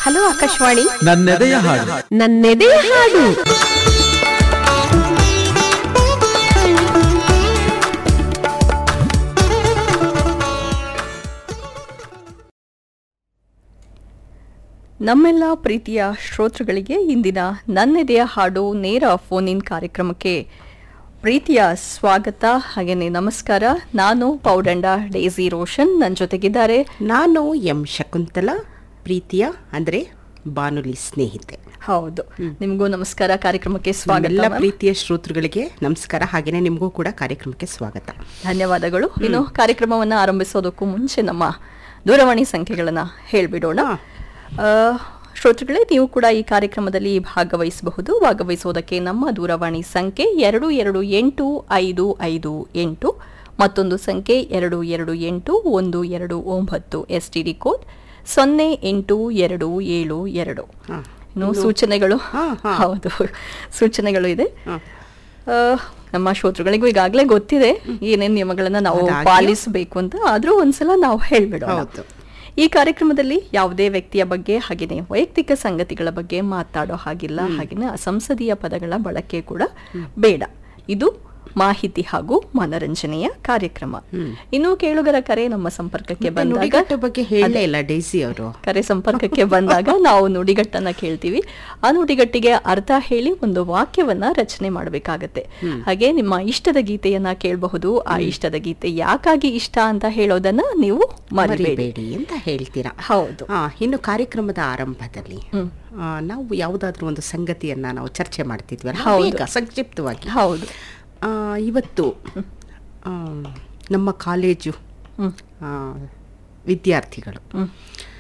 Hello Akashvani ನನ್ನೆದೆಯ ಹಾಡು ನನ್ನೆದೆಯ ಹಾಡು ನಮ್ಮೆಲ್ಲ ಪ್ರೀತಿಯ ಶ್ರೋತೃಗಳಿಗೆ ಇಂದಿನ ನನ್ನೆದೆಯ ಹಾಡು ನೇರ ಫೋನ್ ಇನ್ ಕಾರ್ಯಕ್ರಮಕ್ಕೆ ಪ್ರೀತಿಯ ಸ್ವಾಗತ ಹಾಗೇನೆ ನಮಸ್ಕಾರ ನಾನು ಪೌಡಂಡ ಡೇಸಿ ರೋಷನ್ ನನ್ನ ಜೊತೆಗಿದ್ದಾರೆ ನಾನು ಎಂ ಶಕುಂತಲಾ ಪ್ರೀತಿಯ ಅಂದ್ರೆ ಬಾನುಲಿ ಸ್ನೇಹಿತೆ ಹೌದು ನಿಮಗೂ ನಮಸ್ಕಾರ ಕಾರ್ಯಕ್ರಮಕ್ಕೆ ಎಲ್ಲ ಸ್ವಾಗತ ma'am. ಪ್ರೀತಿಯ ಶ್ರೋತೃಗಳಿಗೆ ನಮಸ್ಕಾರ ಹಾಗೇನೆ ನಿಮಗೂ ಕೂಡ ಕಾರ್ಯಕ್ರಮಕ್ಕೆ ಸ್ವಾಗತ ಧನ್ಯವಾದಗಳು ಇನ್ನು ಕಾರ್ಯಕ್ರಮವನ್ನು ಆರಂಭಿಸೋದಕ್ಕೂ ಮುಂಚೆ ನಮ್ಮ ದೂರವಾಣಿ ಸಂಖ್ಯೆಗಳನ್ನ ಹೇಳ್ಬಿಡೋಣ ಹಾ. ಆ, ಶ್ರೋತೃಗಳೇ ನೀವು ಕೂಡ ಈ ಕಾರ್ಯಕ್ರಮದಲ್ಲಿ ಭಾಗವಹಿಸಬಹುದು ಭಾಗವಹಿಸೋದಕ್ಕೆ ನಮ್ಮ ದೂರವಾಣಿ ಸಂಖ್ಯೆ ಎರಡು ಎರಡು ಎಂಟು ಐದು ಐದು ಎಂಟು ಮತ್ತೊಂದು ಸಂಖ್ಯೆ ಎರಡು ಎರಡು ಎಂಟು ಒಂದು ಎರಡು ಒಂಬತ್ತು ಎಸ್ ಟಿ ಡಿ ಕೋಡ್ ಸೊನ್ನೆ ಎಂಟು ಎರಡು ಏಳು ಎರಡು ಹಾ. ಇನ್ನು ಸೂಚನೆಗಳು ಹಾ, ಹಾ. ಹೌದು ಸೂಚನೆಗಳು ಇದೆ ಹಾ. ಆ, ನಮ್ಮ ಶ್ರೋತೃಗಳಿಗೂ ಈಗಾಗಲೇ ಗೊತ್ತಿದೆ ಏನೇನ್ ನಿಯಮಗಳನ್ನ ನಾವು ಅದಾಗ್ಯೂ- ಪಾಲಿಸಬೇಕು ಅಂತ ಆದ್ರೂ ಒಂದ್ಸಲ ನಾವು ಹೇಳ್ಬಿಡೋಣ ಹೌದು. ಈ ಕಾರ್ಯಕ್ರಮದಲ್ಲಿ ಯಾವುದೇ ವ್ಯಕ್ತಿಯ ಬಗ್ಗೆ ಹಾಗೇನೆ ವೈಯಕ್ತಿಕ ಸಂಗತಿಗಳ ಬಗ್ಗೆ ಮಾತಾಡೋ ಹಾಗಿಲ್ಲ ಹಾಗೇನೆ ಅಸಂಸದೀಯ ಪದಗಳ ಬಳಕೆ ಕೂಡ ಬೇಡ ಇದು ಮಾಹಿತಿ ಹಾಗೂ ಮನರಂಜನೆಯ ಕಾರ್ಯಕ್ರಮ ಇನ್ನು ಕೇಳುಗರ ಕರೆ ನಮ್ಮ ಸಂಪರ್ಕಕ್ಕೆ ಮತ್ತೆ ಬಂದಾಗ ನುಡಿಗಟ್ಟು ಬಗ್ಗೆ ಹೇಳಲೇ ಇಲ್ಲ ಡೈಸಿ ಅವರು ಕರೆ ಸಂಪರ್ಕಕ್ಕೆ ಬಂದಾಗ ನಾವು ನುಡಿಗಟ್ಟನ್ನ ಕೇಳ್ತೀವಿ ಆ ನುಡಿಗಟ್ಟಿಗೆ ಅರ್ಥ ಹೇಳಿ ಒಂದು ವಾಕ್ಯವನ್ನ ರಚನೆ ಮಾಡಬೇಕಾಗತ್ತೆ ಹಾಗೆ ನಿಮ್ಮ ಇಷ್ಟದ ಗೀತೆಯನ್ನ ಕೇಳಬಹುದು ಆ ಇಷ್ಟದ ಗೀತೆ ಯಾಕಾಗಿ ಇಷ್ಟ ಅಂತ ಹೇಳೋದನ್ನ ನೀವು ಮರಿಬೇಡಿ ಮರಿಬೇಡಿ ಅಂತ ಹೇಳ್ತೀರಾ ಹೌದು ಆ, ಇನ್ನು ಕಾರ್ಯಕ್ರಮದ ಆರಂಭದಲ್ಲಿ ಹ್ಮ್. ಆ, ನಾವು ಯಾವುದಾದ್ರೂ ಒಂದು ಸಂಗತಿಯನ್ನ ನಾವು ಚರ್ಚೆ ಮಾಡ್ತಿದ್ವಲ್ಲ ಹೌದು. ಬೇಗ ಸಂಕ್ಷಿಪ್ತವಾಗಿ ಹೌದು ಆ, ಇವತ್ತು ಆ, ನಮ್ಮ ಕಾಲೇಜು ಹ್ಮ್ ಆ, ವಿದ್ಯಾರ್ಥಿಗಳು ಹ್ಮ್